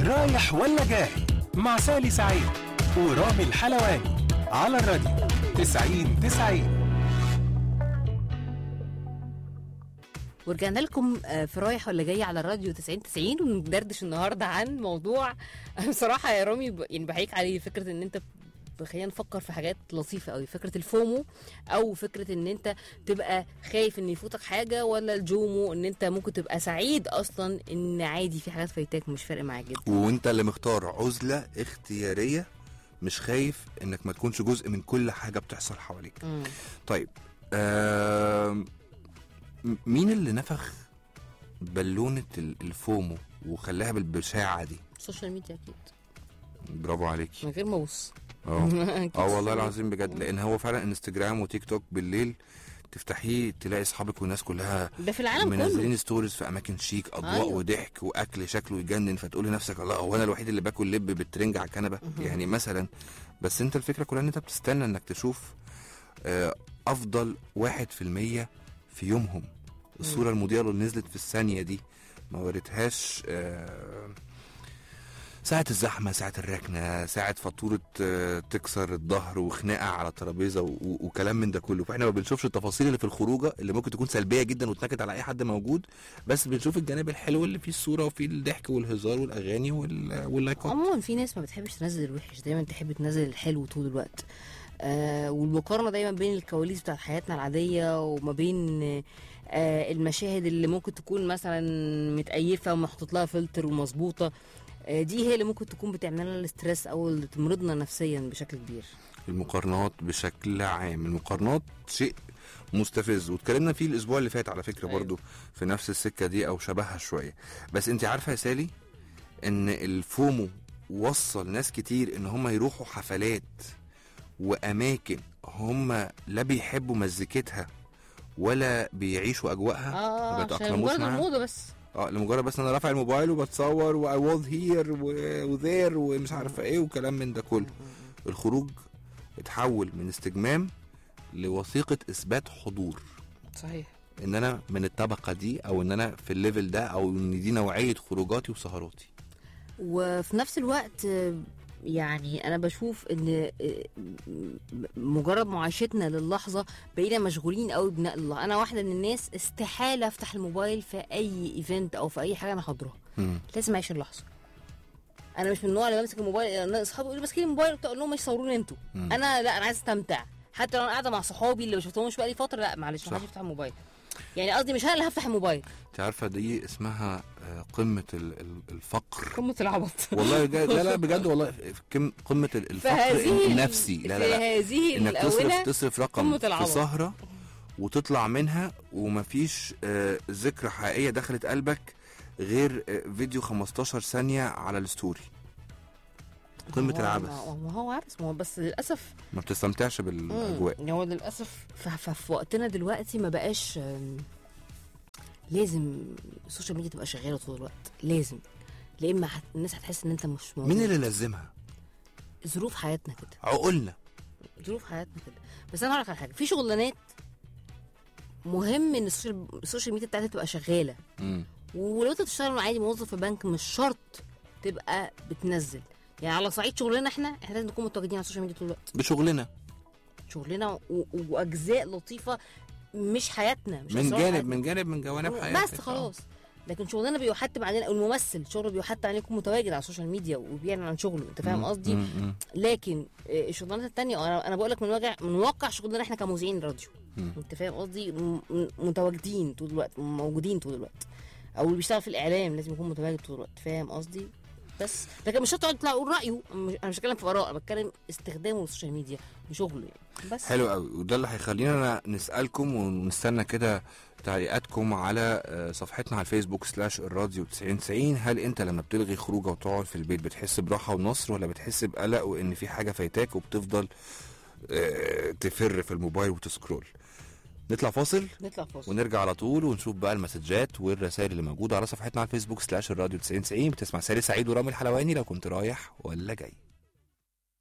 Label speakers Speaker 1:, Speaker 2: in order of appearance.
Speaker 1: رايح ولا جاي مع سالي سعيد ورامي الحلواني على الراديو 90 90
Speaker 2: ورجعنا لكم آه، في رايح ولا جاي على الراديو 90 90 وندردش النهارده عن موضوع أنا بصراحه يا رامي ب- يعني بحييك عليه فكره ان انت ب- خلينا نفكر في حاجات لطيفه قوي فكره الفومو او فكره ان انت تبقى خايف ان يفوتك حاجه ولا الجومو ان انت ممكن تبقى سعيد اصلا ان عادي في حاجات فايتاك مش فارق معاك جدا
Speaker 3: وانت اللي مختار عزله اختياريه مش خايف انك ما تكونش جزء من كل حاجه بتحصل حواليك
Speaker 2: مم.
Speaker 3: طيب آم، م- مين اللي نفخ بالونه ال- الفومو وخلاها بالبشاعه دي
Speaker 2: السوشيال ميديا اكيد
Speaker 3: برافو عليكي
Speaker 2: من غير ما ابص
Speaker 3: اه
Speaker 2: أكيد
Speaker 3: اه والله
Speaker 2: السوشيال
Speaker 3: العظيم بجد لان هو فعلا انستجرام وتيك توك بالليل تفتحيه تلاقي اصحابك والناس كلها
Speaker 2: ده في العالم كله
Speaker 3: منزلين ستوريز في اماكن شيك اضواء
Speaker 2: أيوة.
Speaker 3: وضحك واكل شكله يجنن فتقول لنفسك الله هو انا الوحيد اللي باكل لب بالترنج على الكنبه يعني مثلا بس انت الفكره كلها ان انت بتستنى انك تشوف آه، افضل واحد في المية في يومهم الصوره المضيئه اللي نزلت في الثانيه دي ما وريتهاش آه، ساعة الزحمة ساعة الركنة ساعة فاتورة آه، تكسر الظهر وخناقة على الترابيزة و- و- وكلام من ده كله فاحنا ما بنشوفش التفاصيل اللي في الخروجة اللي ممكن تكون سلبية جدا وتنكد على أي حد موجود بس بنشوف الجانب الحلو اللي فيه الصورة وفيه الضحك والهزار والأغاني وال- واللايكات
Speaker 2: عموما في ناس ما بتحبش تنزل الوحش دايما تحب تنزل الحلو طول الوقت آه والمقارنه دايما بين الكواليس بتاعت حياتنا العاديه وما بين آه المشاهد اللي ممكن تكون مثلا متأيفه ومحطوط لها فلتر ومظبوطه آه دي هي اللي ممكن تكون بتعمل لنا الاسترس او اللي تمرضنا نفسيا بشكل كبير
Speaker 3: المقارنات بشكل عام المقارنات شيء مستفز واتكلمنا فيه الاسبوع اللي فات على فكره
Speaker 2: أيوة.
Speaker 3: برضو في نفس السكه دي او شبهها شويه بس انت عارفه يا سالي ان الفومو وصل ناس كتير ان هم يروحوا حفلات واماكن هم لا بيحبوا مزيكتها ولا بيعيشوا اجواءها
Speaker 2: اه
Speaker 3: ما
Speaker 2: عشان
Speaker 3: بيتأقلموش
Speaker 2: مجرد
Speaker 3: معاها.
Speaker 2: الموضه بس
Speaker 3: اه لمجرد بس ان انا رافع الموبايل وبتصور واي واز هير وذير ومش عارفه ايه وكلام من ده كله الخروج اتحول من استجمام لوثيقه اثبات حضور
Speaker 2: صحيح
Speaker 3: ان انا من الطبقه دي او ان انا في الليفل ده او ان دي نوعيه خروجاتي وسهراتي
Speaker 2: وفي نفس الوقت آه، يعني انا بشوف ان آه، مجرد معايشتنا للحظه بقينا مشغولين قوي بنقل الله انا واحده من الناس استحاله افتح الموبايل في اي ايفنت او في اي حاجه انا حاضرها
Speaker 3: مم.
Speaker 2: لازم اعيش اللحظه انا مش من النوع اللي بمسك الموبايل انا اصحابي يقولوا ماسكين الموبايل وبتاع اقول لهم مش صوروني انتوا
Speaker 3: مم.
Speaker 2: انا لا انا عايز استمتع حتى لو انا قاعده مع صحابي اللي ما شفتهمش بقالي فتره لا معلش
Speaker 3: صح.
Speaker 2: ما حدش يفتح الموبايل يعني قصدي مش انا اللي هفتح الموبايل
Speaker 3: انت عارفه دي اسمها آه، قمه ال- ال- الفقر
Speaker 2: قمه العبط
Speaker 3: والله بجد لا لا بجد والله في كم- قمه ال- الفقر
Speaker 2: فهذه ال-
Speaker 3: النفسي لا لا
Speaker 2: في
Speaker 3: لا
Speaker 2: هذه
Speaker 3: انك تصرف
Speaker 2: الاونه
Speaker 3: تصرف رقم
Speaker 2: قمة
Speaker 3: في
Speaker 2: العبط.
Speaker 3: سهره وتطلع منها ومفيش آه، ذكرى حقيقيه دخلت قلبك غير آه، فيديو 15 ثانيه على الستوري قمه
Speaker 2: هو-
Speaker 3: العبث
Speaker 2: ما ما هو عبث ما هو بس للاسف
Speaker 3: ما بتستمتعش بالاجواء
Speaker 2: مم، هو للاسف ف- ف- في وقتنا دلوقتي ما بقاش آم، لازم السوشيال ميديا تبقى شغاله طول الوقت لازم لا اما هت- الناس هتحس ان انت مش موجود
Speaker 3: مين اللي لازمها
Speaker 2: ظروف حياتنا كده
Speaker 3: عقولنا
Speaker 2: ظروف حياتنا كده بس انا هقول لك على حاجه في شغلانات مهم ان السوشيال السوشيال ميديا بتاعتها تبقى شغاله
Speaker 3: مم.
Speaker 2: ولو انت بتشتغل عادي موظف في بنك مش شرط تبقى بتنزل يعني على صعيد شغلنا احنا احنا لازم نكون متواجدين على السوشيال ميديا طول الوقت
Speaker 3: بشغلنا
Speaker 2: شغلنا و... و- واجزاء لطيفه مش حياتنا مش
Speaker 3: من
Speaker 2: أسرار
Speaker 3: جانب
Speaker 2: حياتنا.
Speaker 3: من جانب من جوانب حياتك
Speaker 2: بس خلاص لكن شغلنا بيحتم علينا او الممثل شغله بيحتم عليه يكون متواجد على السوشيال ميديا وبيعلن عن شغله انت فاهم قصدي
Speaker 3: مم، مم.
Speaker 2: لكن آه، الشغلانات التانية انا انا بقول لك من واقع من واقع شغلنا احنا كمذيعين راديو
Speaker 3: مم.
Speaker 2: انت فاهم قصدي م- م- متواجدين طول الوقت موجودين طول الوقت او اللي بيشتغل في الاعلام لازم يكون متواجد طول الوقت فاهم قصدي بس لكن مش شرط يقعد يطلع يقول رايه مش- انا مش بتكلم في اراء انا بتكلم استخدامه للسوشيال ميديا وشغله يعني بس
Speaker 3: حلو قوي وده اللي هيخلينا نسالكم ونستنى كده تعليقاتكم على آه، صفحتنا على الفيسبوك سلاش الراديو 9090 هل انت لما بتلغي خروجه وتقعد في البيت بتحس براحه ونصر ولا بتحس بقلق وان في حاجه فايتاك وبتفضل آه، تفر في الموبايل وتسكرول نطلع فاصل
Speaker 2: نطلع فاصل
Speaker 3: ونرجع على طول ونشوف بقى المسجات والرسائل اللي موجوده على صفحتنا على الفيسبوك سلاش الراديو 9090 بتسمع سالي سعيد ورامي الحلواني لو كنت رايح ولا جاي